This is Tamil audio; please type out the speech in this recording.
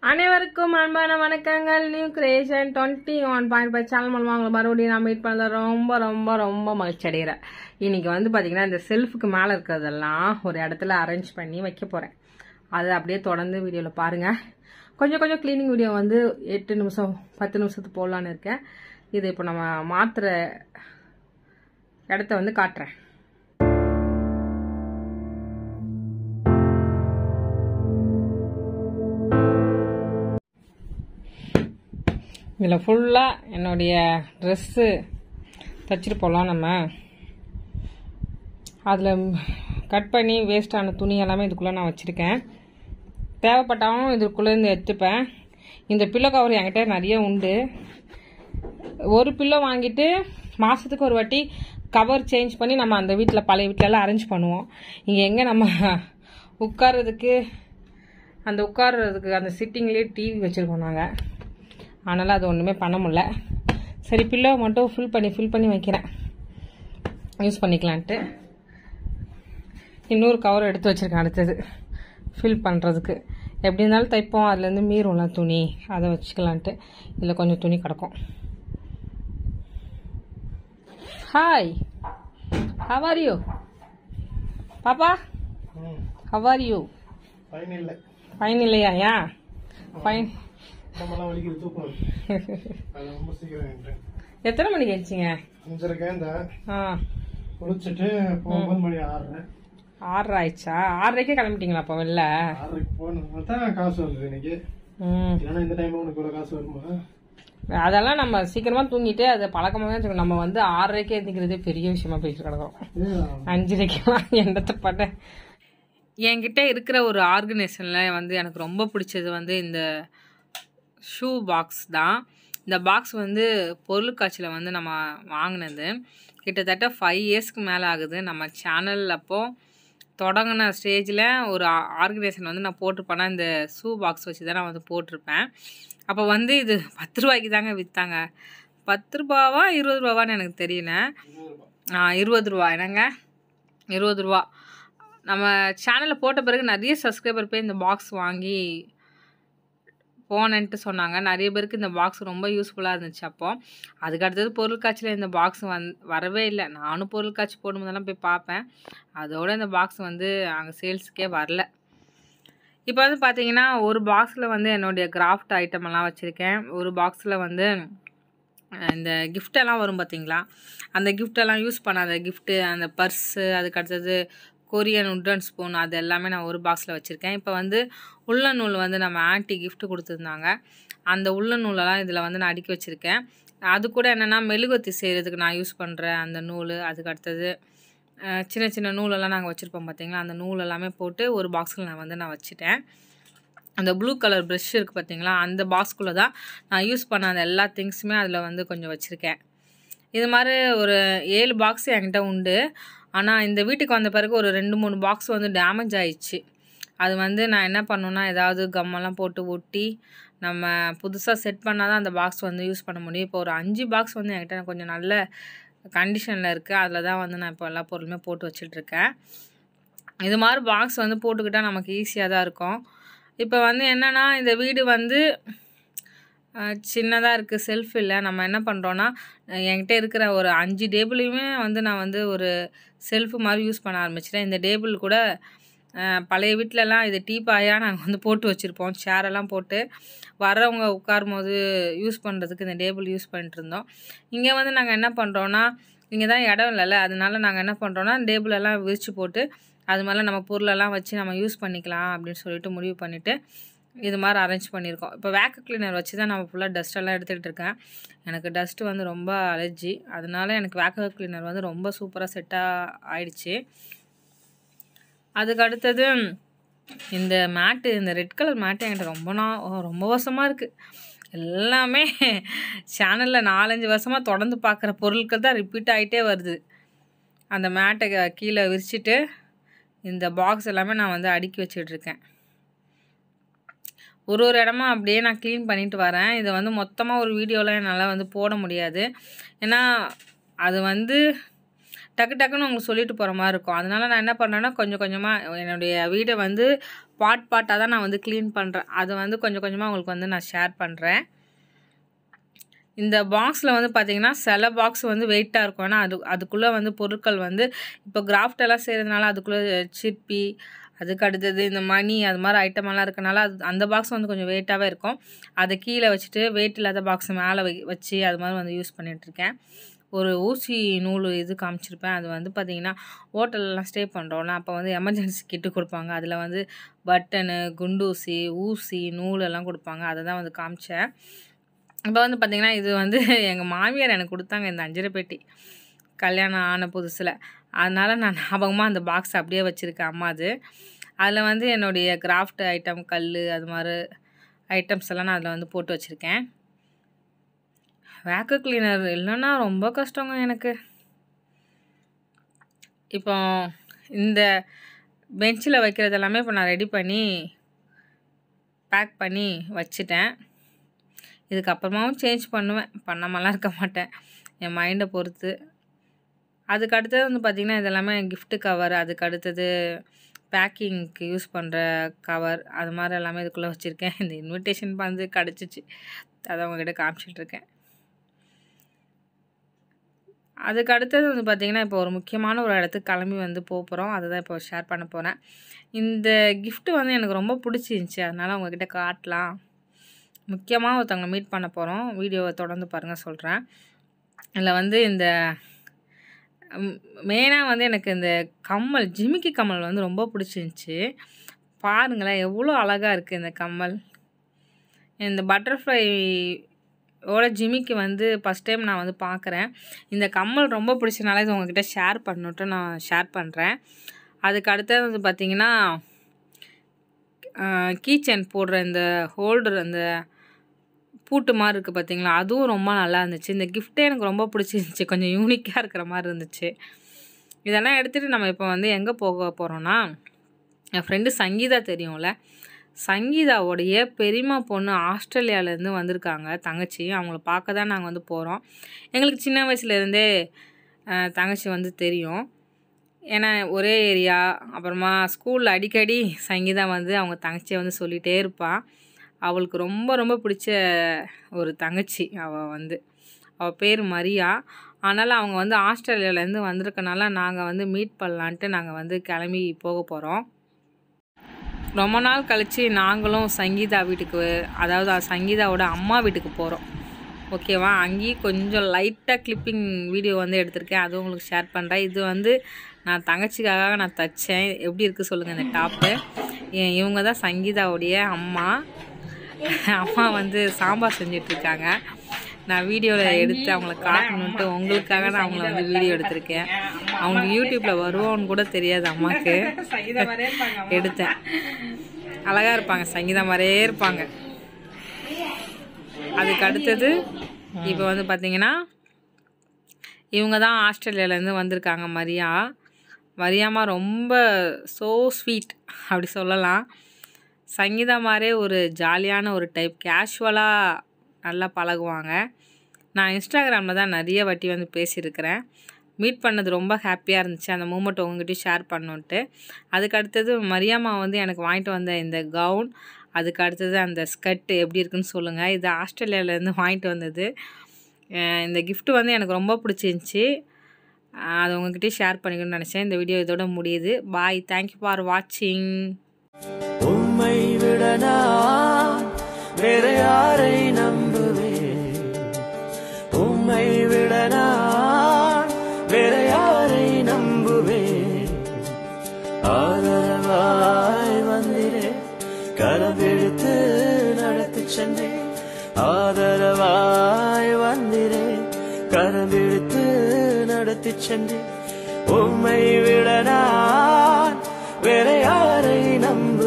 அனைவருக்கும் அன்பான வணக்கங்கள் new creation twenty one point five channel மூலமாக உங்களை மறுபடியும் நான் மீட் பண்ணல ரொம்ப ரொம்ப ரொம்ப மகிழ்ச்சி அடைகிறேன் இன்னைக்கு வந்து பார்த்தீங்கன்னா இந்த செல்ஃபுக்கு மேலே இருக்கிறதெல்லாம் ஒரு இடத்துல அரேஞ்ச் பண்ணி வைக்க போகிறேன் அதை அப்படியே தொடர்ந்து வீடியோவில் பாருங்கள் கொஞ்சம் கொஞ்சம் க்ளீனிங் வீடியோ வந்து எட்டு நிமிஷம் பத்து நிமிஷத்துக்கு போடலான்னு இருக்கேன் இது இப்போ நம்ம மாற்றுற இடத்த வந்து காட்டுறேன் இதில் ஃபுல்லாக என்னுடைய ட்ரெஸ்ஸு தைச்சிட்டு போகலாம் நம்ம அதில் கட் பண்ணி வேஸ்டான துணி எல்லாமே இதுக்குள்ளே நான் வச்சுருக்கேன் தேவைப்பட்டாலும் இதுக்குள்ளேருந்து எடுத்துப்பேன் இந்த பில்லோ கவர் என்கிட்ட நிறைய உண்டு ஒரு பில்லோ வாங்கிட்டு மாதத்துக்கு ஒரு வாட்டி கவர் சேஞ்ச் பண்ணி நம்ம அந்த வீட்டில் பழைய வீட்டிலலாம் அரேஞ்ச் பண்ணுவோம் இங்கே எங்கே நம்ம உட்கார்றதுக்கு அந்த உட்கார்றதுக்கு அந்த சிட்டிங்லேயே டிவி வச்சுருக்கோம் நாங்கள் அதனால் அது ஒன்றுமே பண்ண முடில சரி பில்லோ மட்டும் ஃபில் பண்ணி ஃபில் பண்ணி வைக்கிறேன் யூஸ் பண்ணிக்கலான்ட்டு இன்னொரு கவர் எடுத்து வச்சுருக்கேன் அடுத்தது ஃபில் பண்ணுறதுக்கு எப்படி இருந்தாலும் தைப்போம் அதுலேருந்து மீறும்ல துணி அதை வச்சுக்கலான்ட்டு இதில் கொஞ்சம் துணி கிடக்கும் ஹாய் ஹவ் ஆர் யூ பாப்பா ஹவ் ஆர் யூ ஃபைன் இல்லை ஃபைன் இல்லையா ஏன் ஃபைன் நம்மலாம் வலிக்குது தூக்கம் வருது. அது ரொம்ப சீக்கிரம் எழுந்துட்டேன். எத்தனை மணிக்கு எழுச்சிங்க அஞ்சரைக்கு எழுந்தேன். ஆ குளிச்சுட்டு ஒன்பது மணி ஆறுறேன் ஆறரை ஆயிடுச்சா ஆறரைக்கே கிளம்பிட்டீங்களா அப்போ வெளில ஆறரைக்கு போனதுனால தான் காசு வந்தது இன்னைக்கு ம் இல்லைன்னா இந்த டைம் உனக்கு இவ்வளோ காசு வருமா அதெல்லாம் நம்ம சீக்கிரமா தூங்கிட்டு அது பழக்கமாக தான் வச்சுக்கணும். நம்ம வந்து ஆறரைக்கே எழுந்திக்கிறதே பெரிய விஷயமா போயிட்டு கிடக்கிறோம் ஏன் அஞ்சரைக்கெல்லாம் எண்டத்தை பட்டேன் என்கிட்ட இருக்கிற ஒரு ஆர்கனைசேஷனில் வந்து எனக்கு ரொம்ப பிடிச்சது வந்து இந்த ஷூ பாக்ஸ் தான் இந்த பாக்ஸ் வந்து பொருட்காட்சியில் வந்து நம்ம வாங்கினது கிட்டத்தட்ட ஃபைவ் இயர்ஸ்க்கு மேலே ஆகுது நம்ம சேனல் அப்போ தொடங்கின ஸ்டேஜில் ஒரு ஆர்கனைசேஷன் வந்து நான் போட்டிருப்பேன்னா இந்த ஷூ பாக்ஸ் வச்சு தான் நான் வந்து போட்டிருப்பேன் அப்போ வந்து இது பத்து ரூபாய்க்கு தாங்க விற்றாங்க பத்து ரூபாவா இருபது ரூபாவான்னு எனக்கு தெரியல ஆ இருபது ரூபா என்னங்க இருபது ரூபா நம்ம சேனலில் போட்ட பிறகு நிறைய சப்ஸ்கிரைபர் போய் இந்த பாக்ஸ் வாங்கி போனேன்ட்டு சொன்னாங்க நிறைய பேருக்கு இந்த பாக்ஸ் ரொம்ப யூஸ்ஃபுல்லாக இருந்துச்சு அப்போ அதுக்கு அடுத்தது பொருட்காட்சியில் இந்த பாக்ஸ் வந் வரவே இல்லை நானும் பொருட்காட்சி போடும்போதெல்லாம் போய் பார்ப்பேன் அதோட இந்த பாக்ஸ் வந்து அங்கே சேல்ஸுக்கே வரல இப்போ வந்து பார்த்தீங்கன்னா ஒரு பாக்ஸில் வந்து என்னுடைய கிராஃப்ட் ஐட்டம் எல்லாம் வச்சுருக்கேன் ஒரு பாக்ஸில் வந்து அஹ், இந்த கிஃப்டெல்லாம் வரும் பார்த்தீங்களா அந்த கிஃப்டெல்லாம் யூஸ் பண்ணாத கிஃப்ட்டு அந்த பர்ஸு அதுக்கு அடுத்தது கொரியன் உட்டன் ஸ்பூன் அது எல்லாமே நான் ஒரு பாக்ஸில் வச்சுருக்கேன் இப்போ வந்து உள்ள நூல் வந்து நம்ம ஆன்ட்டி gift கொடுத்துருந்தாங்க அந்த உள்ள நூலெல்லாம் இதில் வந்து நான் அடுக்கி வச்சுருக்கேன் அது கூட என்னென்னா மெழுகுவத்தி செய்கிறதுக்கு நான் யூஸ் பண்ணுற அந்த நூல் அதுக்கு அடுத்தது அஹ், சின்ன சின்ன நூலெல்லாம் நாங்கள் வச்சுருப்போம் பார்த்தீங்களா அந்த நூல் எல்லாமே போட்டு ஒரு பாக்ஸில் நான் வந்து நான் வச்சுட்டேன் அந்த ப்ளூ கலர் ப்ரஷ் இருக்குது பார்த்தீங்களா அந்த பாக்ஸ்குள்ளே தான் நான் யூஸ் பண்ண அந்த எல்லா திங்ஸுமே அதில் வந்து கொஞ்சம் வச்சுருக்கேன் இது மாதிரி ஒரு ஏழு பாக்ஸ் என்கிட்ட உண்டு ஆனால் இந்த வீட்டுக்கு வந்த பிறகு ஒரு ரெண்டு மூணு பாக்ஸ் வந்து டேமேஜ் ஆயிடுச்சு அது வந்து நான் என்ன பண்ணுன்னா ஏதாவது கம்மெல்லாம் போட்டு ஒட்டி நம்ம புதுசாக செட் பண்ணால் தான் அந்த பாக்ஸ் வந்து யூஸ் பண்ண முடியும் இப்போ ஒரு அஞ்சு பாக்ஸ் வந்து என்கிட்ட கொஞ்சம் நல்ல கண்டிஷனில் இருக்குது அதில் தான் வந்து நான் இப்போ எல்லா பொருளுமே போட்டு வச்சிட்ருக்கேன் இது மாதிரி பாக்ஸ் வந்து போட்டுக்கிட்டால் நமக்கு ஈஸியாக தான் இருக்கும் இப்போ வந்து என்னென்னா இந்த வீடு வந்து சின்னதாக இருக்குது செல்ஃப் இல்லை நம்ம என்ன பண்ணுறோன்னா என்கிட்ட இருக்கிற ஒரு அஞ்சு டேபிளையுமே வந்து நான் வந்து ஒரு செல்ஃபு மாதிரி யூஸ் பண்ண ஆரம்பிச்சிட்டேன் இந்த டேபிள் கூட அஹ், பழைய வீட்டிலலாம் இது டீப்பாயாக நாங்கள் வந்து போட்டு வச்சுருப்போம் சேரெல்லாம் போட்டு வர்றவங்க உட்காரும் போது யூஸ் பண்ணுறதுக்கு இந்த டேபிள் யூஸ் பண்ணிட்டு இருந்தோம் இங்கே வந்து நாங்கள் என்ன பண்ணுறோன்னா இங்கே தான் இடம் இல்லைல்ல அதனால நாங்கள் என்ன பண்ணுறோன்னா டேபிள் எல்லாம் விரித்து போட்டு அது மேலே நம்ம பொருளெல்லாம் வச்சு நம்ம யூஸ் பண்ணிக்கலாம் அப்படின்னு சொல்லிட்டு முடிவு பண்ணிவிட்டு இது மாதிரி அரேஞ்ச் பண்ணியிருக்கோம் இப்போ வேக்கு கிளீனர் வச்சு தான் நம்ம ஃபுல்லாக டஸ்ட்டெல்லாம் எடுத்துகிட்டு இருக்கேன் எனக்கு டஸ்ட்டு வந்து ரொம்ப அலர்ஜி அதனால எனக்கு வேக்கு கிளீனர் வந்து ரொம்ப சூப்பராக செட்டாக ஆயிடுச்சு அதுக்கு அடுத்தது இந்த மேட்டு இந்த ரெட் கலர் மேட்டு என்கிட்ட ரொம்ப நா ரொம்ப வருஷமாக இருக்குது எல்லாமே சேனலில் நாலஞ்சு வருஷமாக தொடர்ந்து பார்க்குற பொருட்கள் தான் ரிப்பீட் ஆகிட்டே வருது அந்த மேட்டை க- கீழே விரிச்சிட்டு இந்த பாக்ஸ் எல்லாமே நான் வந்து அடுக்கி வச்சிட்ருக்கேன் ஒரு ஒரு இடமா அப்படியே நான் க்ளீன் பண்ணிட்டு வரேன் இதை வந்து மொத்தமாக ஒரு வீடியோவில் என்னால் வந்து போட முடியாது ஏன்னா அது வந்து டக்கு டக்குன்னு உங்களுக்கு சொல்லிட்டு போகிற மாதிரி இருக்கும் அதனால நான் என்ன பண்ணேன்னா கொஞ்சம் கொஞ்சமாக என்னுடைய வீடை வந்து பார்ட் பார்ட்டாக தான் நான் வந்து க்ளீன் பண்ணுறேன் அதை வந்து கொஞ்சம் கொஞ்சமாக உங்களுக்கு வந்து நான் ஷேர் பண்ணுறேன் இந்த பாக்ஸில் வந்து பார்த்தீங்கன்னா சில பாக்ஸ் வந்து வெயிட்டாக இருக்கும் ஏன்னா அது அதுக்குள்ளே வந்து பொருட்கள் வந்து இப்போ கிராஃப்ட் எல்லாம் செய்கிறதுனால அதுக்குள்ளே சிப்பி அதுக்கு அடுத்தது இந்த மணி அது மாதிரி ஐட்டம் எல்லாம் இருக்கனால அது அந்த பாக்ஸ் வந்து கொஞ்சம் வெயிட்டாகவே இருக்கும் அதை கீழே வச்சுட்டு வெயிட் இல்லாத பாக்ஸ் மேலே வை வச்சு அது மாதிரி வந்து யூஸ் பண்ணிகிட்ருக்கேன் ஒரு ஊசி நூல் இது காமிச்சிருப்பேன் அது வந்து பார்த்திங்கன்னா ஹோட்டல்லாம் ஸ்டே பண்ணுறோம்ல அப்போ வந்து எமர்ஜென்சி கிட்டு கொடுப்பாங்க அதில் வந்து பட்டனு குண்டூசி ஊசி நூல் எல்லாம் கொடுப்பாங்க அதை தான் வந்து காமிச்சேன் இப்போ வந்து பார்த்திங்கன்னா இது வந்து எங்கள் மாமியார் எனக்கு கொடுத்தாங்க இந்த அஞ்சரை பெட்டி கல்யாணம் ஆன புதுசில் அதனால் நான் ஞாபகமாக அந்த பாக்ஸ் அப்படியே வச்சுருக்கேன் அம்மா அது அதில் வந்து என்னுடைய கிராஃப்ட் ஐட்டம் கல் அது மாதிரி ஐட்டம்ஸ் எல்லாம் நான் அதில் வந்து போட்டு வச்சுருக்கேன் வேக்க கிளீனர் இல்லைன்னா ரொம்ப கஷ்டங்க எனக்கு இப்போ இந்த பெஞ்சில் வைக்கிறது எல்லாமே இப்போ நான் ரெடி பண்ணி பேக் பண்ணி வச்சுட்டேன் இதுக்கப்புறமாவும் சேஞ்ச் பண்ணுவேன் பண்ணாமலாம் இருக்க மாட்டேன் என் மைண்டை பொறுத்து அதுக்கு அடுத்தது வந்து பார்த்திங்கன்னா இது எல்லாமே gift கவர் அதுக்கு அடுத்தது பேக்கிங்க்கு யூஸ் பண்ணுற கவர் அது மாதிரி எல்லாமே இதுக்குள்ளே வச்சுருக்கேன் இந்த இன்விடேஷன் வந்து கிடச்சிச்சு அதை உங்ககிட்ட காமிச்சிட்டு இருக்கேன் அதுக்கு அடுத்தது வந்து பார்த்திங்கன்னா இப்போ ஒரு முக்கியமான ஒரு இடத்துக்கு கிளம்பி வந்து போக போகிறோம் அதை தான் இப்போ ஷேர் பண்ண போகிறேன் இந்த gift வந்து எனக்கு ரொம்ப பிடிச்சிருந்துச்சி அதனால் உங்ககிட்ட காட்டலாம் முக்கியமாக ஒருத்தவங்க மீட் பண்ண போகிறோம் வீடியோவை தொடர்ந்து பாருங்கள் சொல்கிறேன் இதில் வந்து இந்த மெயினாக வந்து எனக்கு இந்த கம்மல் ஜிமிக்கி கம்மல் வந்து ரொம்ப பிடிச்சிருந்துச்சி பாருங்களேன் எவ்வளோ அழகாக இருக்குது இந்த கம்மல் இந்த பட்டர்ஃப்ளை ஓட ஜிமிக்கு வந்து ஃபஸ்ட் டைம் நான் வந்து பார்க்குறேன் இந்த கம்மல் ரொம்ப பிடிச்சனால இது உங்ககிட்ட ஷேர் பண்ணிட்டு நான் ஷேர் பண்ணுறேன் அதுக்கு அடுத்தது வந்து பார்த்திங்கன்னா கீச்சன் போடுற இந்த ஹோல்டர் அந்த பூட்டு மாதிரி இருக்குது பார்த்தீங்களா அதுவும் ரொம்ப நல்லா இருந்துச்சு இந்த கிஃப்ட்டே எனக்கு ரொம்ப பிடிச்சிருந்துச்சி கொஞ்சம் யூனிக்காக இருக்கிற மாதிரி இருந்துச்சு இதெல்லாம் எடுத்துகிட்டு நம்ம இப்போ வந்து எங்கே போக போகிறோன்னா என் ஃப்ரெண்டு சங்கீதா தெரியும்ல சங்கீதாவுடைய பெரியம்மா பொண்ணு ஆஸ்திரேலியாவிலேருந்து வந்திருக்காங்க தங்கச்சி அவங்கள பார்க்க தான் நாங்கள் வந்து போகிறோம் எங்களுக்கு சின்ன வயசுலேருந்தே தங்கச்சி வந்து தெரியும் ஏன்னா ஒரே ஏரியா அப்புறமா ஸ்கூலில் அடிக்கடி சங்கீதா வந்து அவங்க தங்கச்சியை வந்து சொல்லிகிட்டே இருப்பாள் அவளுக்கு ரொம்ப ரொம்ப பிடிச்ச ஒரு தங்கச்சி அவள் வந்து அவள் பேர் மரியா அதனால் அவங்க வந்து ஆஸ்திரேலியாவிலேருந்து வந்திருக்கனால நாங்கள் வந்து மீட் பண்ணலான்ட்டு நாங்கள் வந்து கிளம்பி போக போகிறோம் ரொம்ப நாள் கழித்து நாங்களும் சங்கீதா வீட்டுக்கு அதாவது அ- சங்கீதாவோட அம்மா வீட்டுக்கு போகிறோம் ஓகேவா அங்கேயும் கொஞ்சம் லைட்டாக கிளிப்பிங் வீடியோ வந்து எடுத்திருக்கேன் அதுவும் உங்களுக்கு ஷேர் பண்ணுறேன் இது வந்து நான் தங்கச்சிக்காக நான் தைச்சேன் எப்படி இருக்குது சொல்லுங்கள் இந்த டாப்பு இவங்க தான் சங்கீதாவுடைய அம்மா அம்மா வந்து சாம்பார் செஞ்சுட்டு இருக்காங்க நான் வீடியோவில் எடுத்து அவங்கள காட்டணுன்ட்டு உங்களுக்காக நான் அவங்கள வந்து வீடியோ எடுத்திருக்கேன் அவங்க யூடியூப்பில் வருவோன்னு கூட தெரியாது அம்மாவுக்கு எடுத்தேன் அழகாக இருப்பாங்க சங்கீதா மாதிரியே இருப்பாங்க அதுக்கு அடுத்தது இப்போ வந்து பார்த்தீங்கன்னா இவங்க தான் ஆஸ்திரேலியாவிலேருந்து வந்திருக்காங்க மரியா மரியாமா ரொம்ப ஸோ ஸ்வீட் அப்படி சொல்லலாம் சங்கீதா மாதிரியே ஒரு ஜாலியான ஒரு டைப் கேஷுவலாக நல்லா பழகுவாங்க நான் இன்ஸ்டாகிராமில் தான் நிறைய வாட்டி வந்து பேசியிருக்கிறேன் மீட் பண்ணது ரொம்ப ஹாப்பியாக இருந்துச்சு அந்த மூமெண்ட் உங்ககிட்டயும் ஷேர் பண்ணுன்ட்டு அதுக்கு அடுத்தது மரியாமா வந்து எனக்கு வாங்கிட்டு வந்த இந்த கவுன் அதுக்கு அடுத்தது அந்த ஸ்கர்ட் எப்படி இருக்குன்னு சொல்லுங்கள் இது ஆஸ்திரேலியாவிலேருந்து வாங்கிட்டு வந்தது அஹ் இந்த gift வந்து எனக்கு ரொம்ப பிடிச்சிருந்துச்சி அஹ் அது உங்ககிட்டயே ஷேர் பண்ணிக்கணும்னு நினச்சேன் இந்த வீடியோ இதோட முடியுது பாய் தேங்க்யூ ஃபார் வாட்சிங் உம்மை விட நான் வேற யாரை நம்புவேன் உம்மை விட நான் வேற யாரை நம்புவேன் ஆதரவாய் வந்திரே கரவெடுத்து நடத்தி சென்றேன் ஆதரவாய் வந்திரே கரவெடுத்து நடத்தி சென்றேன் உம்மை விட நான் வேற யாரை நம்ப